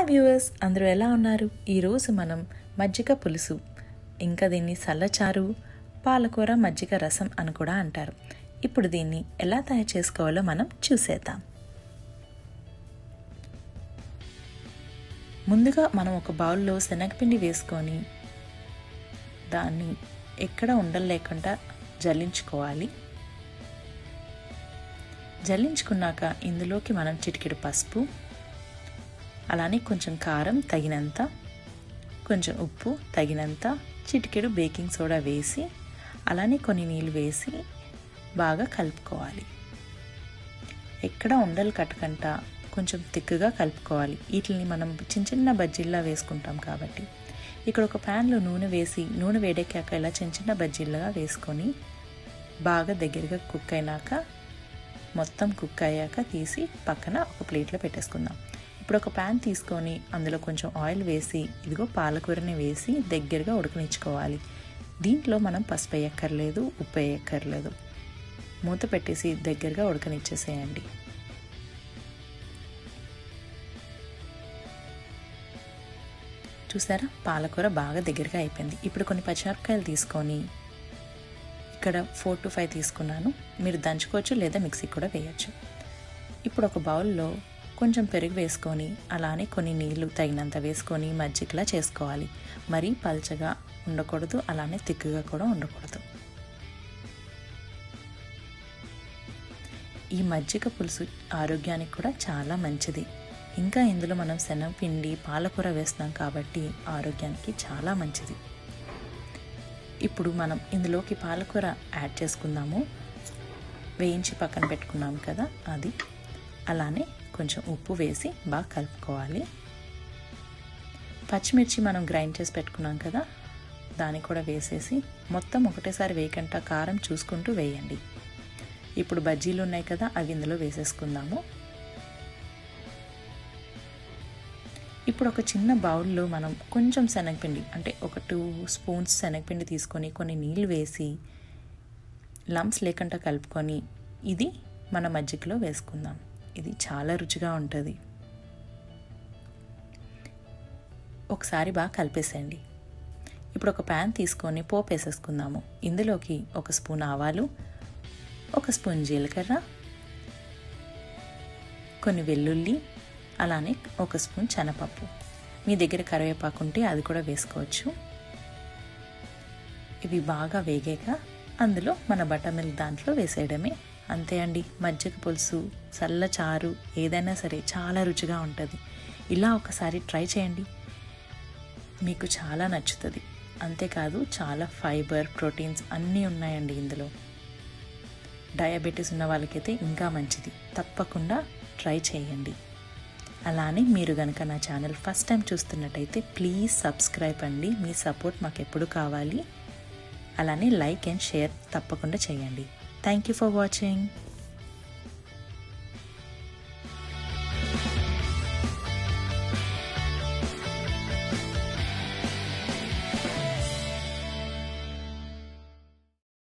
hi viewers అందరూ ఎలా ఉన్నారు ఈరోజు మనం మజ్జిగ పులుసు ఇంకా దీన్ని సల్లచారు పాలకూర మజ్జిగ రసం అని కూడా అంటారు ఇప్పుడు దీన్ని ఎలా తయారు చేసుకోవాలో మనం చూసేద్దాం ముందుగా మనం ఒక బౌల్లో శనగపిండి వేసుకొని దాన్ని ఎక్కడ ఉండలు లేకుండా జల్లించుకోవాలి జల్లించుకున్నాక ఇందులోకి మనం చిటికెడు పసుపు అలానే కొంచెం కారం తగినంత కొంచెం ఉప్పు తగినంత చిటికెడు బేకింగ్ సోడా వేసి అలానే కొన్ని నీళ్ళు వేసి బాగా కలుపుకోవాలి ఎక్కడ ఉండలు కట్టకుండా కొంచెం తిక్కుగా కలుపుకోవాలి వీటిని మనం చిన్న చిన్న బజ్జీల్లా వేసుకుంటాం కాబట్టి ఇక్కడ ఒక ప్యాన్లో నూనె వేసి నూనె వేడెక్కాక ఇలా చిన్న చిన్న బజ్జీలుగా వేసుకొని బాగా దగ్గరగా కుక్ అయినాక మొత్తం కుక్ అయ్యాక తీసి పక్కన ఒక ప్లేట్లో పెట్టేసుకుందాం ఇప్పుడు ఒక ప్యాన్ తీసుకొని అందులో కొంచెం ఆయిల్ వేసి ఇదిగో పాలకూరని వేసి దగ్గరగా ఉడకనిచ్చుకోవాలి దీంట్లో మనం పసుపు వేయక్కర్లేదు ఉప్పు వేయక్కర్లేదు మూత పెట్టేసి దగ్గరగా ఉడకనిచ్చేసేయండి చూసారా పాలకూర బాగా దగ్గరగా అయిపోయింది ఇప్పుడు కొన్ని పచ్చిమిరపకాయలు తీసుకొని ఇక్కడ ఫోర్ టు ఫైవ్ తీసుకున్నాను మీరు దంచుకోవచ్చు లేదా మిక్సీ కూడా వేయచ్చు ఇప్పుడు ఒక బౌల్లో కొంచెం పెరుగు వేసుకొని అలానే కొన్ని నీళ్లు తగినంత వేసుకొని మజ్జిగలా చేసుకోవాలి మరీ పల్చగా ఉండకూడదు అలానే తిక్కుగా కూడా ఉండకూడదు ఈ మజ్జిగ పులుసు ఆరోగ్యానికి కూడా చాలా మంచిది ఇంకా ఇందులో మనం శనగపిండి పాలకూర వేస్తున్నాం కాబట్టి ఆరోగ్యానికి చాలా మంచిది ఇప్పుడు మనం ఇందులోకి పాలకూర యాడ్ చేసుకుందాము వేయించి పక్కన పెట్టుకున్నాం కదా అది అలానే కొంచెం ఉప్పు వేసి బాగా కలుపుకోవాలి పచ్చిమిర్చి మనం గ్రైండ్ చేసి పెట్టుకున్నాం కదా దాన్ని కూడా వేసేసి మొత్తం ఒకటేసారి వేయకుండా కారం చూసుకుంటూ వేయండి ఇప్పుడు బజ్జీలు ఉన్నాయి కదా అవి ఇందులో వేసేసుకుందాము ఇప్పుడు ఒక చిన్న బౌల్లో మనం కొంచెం శనగపిండి అంటే ఒక టూ స్పూన్స్ శనగపిండి తీసుకొని కొన్ని నీళ్ళు వేసి లంప్స్ లేకుండా కలుపుకొని ఇది మన మజ్జిగలో వేసుకుందాం ఇది చాలా రుచిగా ఉంటుంది ఒకసారి బాగా కలిపేసేయండి ఇప్పుడు ఒక ప్యాన్ తీసుకొని పోపు వేసేసుకుందాము ఇందులోకి ఒక స్పూన్ ఆవాలు ఒక స్పూన్ జీలకర్ర కొన్ని వెల్లుల్లి అలానే ఒక స్పూన్ శనగపప్పు మీ దగ్గర కరివేపాకు ఉంటే అది కూడా వేసుకోవచ్చు ఇవి బాగా వేగాక అందులో మన బటర్ మిల్క్ దాంట్లో వేసేయడమే అంతే అండి మజ్జిగ పులుసు చల్ల చారు ఏదైనా సరే చాలా రుచిగా ఉంటుంది ఇలా ఒకసారి ట్రై చేయండి మీకు చాలా నచ్చుతుంది అంతేకాదు చాలా ఫైబర్ ప్రోటీన్స్ అన్నీ ఉన్నాయండి ఇందులో డయాబెటీస్ ఉన్న వాళ్ళకైతే ఇంకా మంచిది తప్పకుండా ట్రై చేయండి అలానే మీరు కనుక నా ఛానల్ ఫస్ట్ టైం చూస్తున్నట్టయితే ప్లీజ్ సబ్స్క్రైబ్ అండి మీ సపోర్ట్ మాకు ఎప్పుడు కావాలి అలానే లైక్ అండ్ షేర్ తప్పకుండా చేయండి థ్యాంక్ యూ ఫర్ వాచింగ్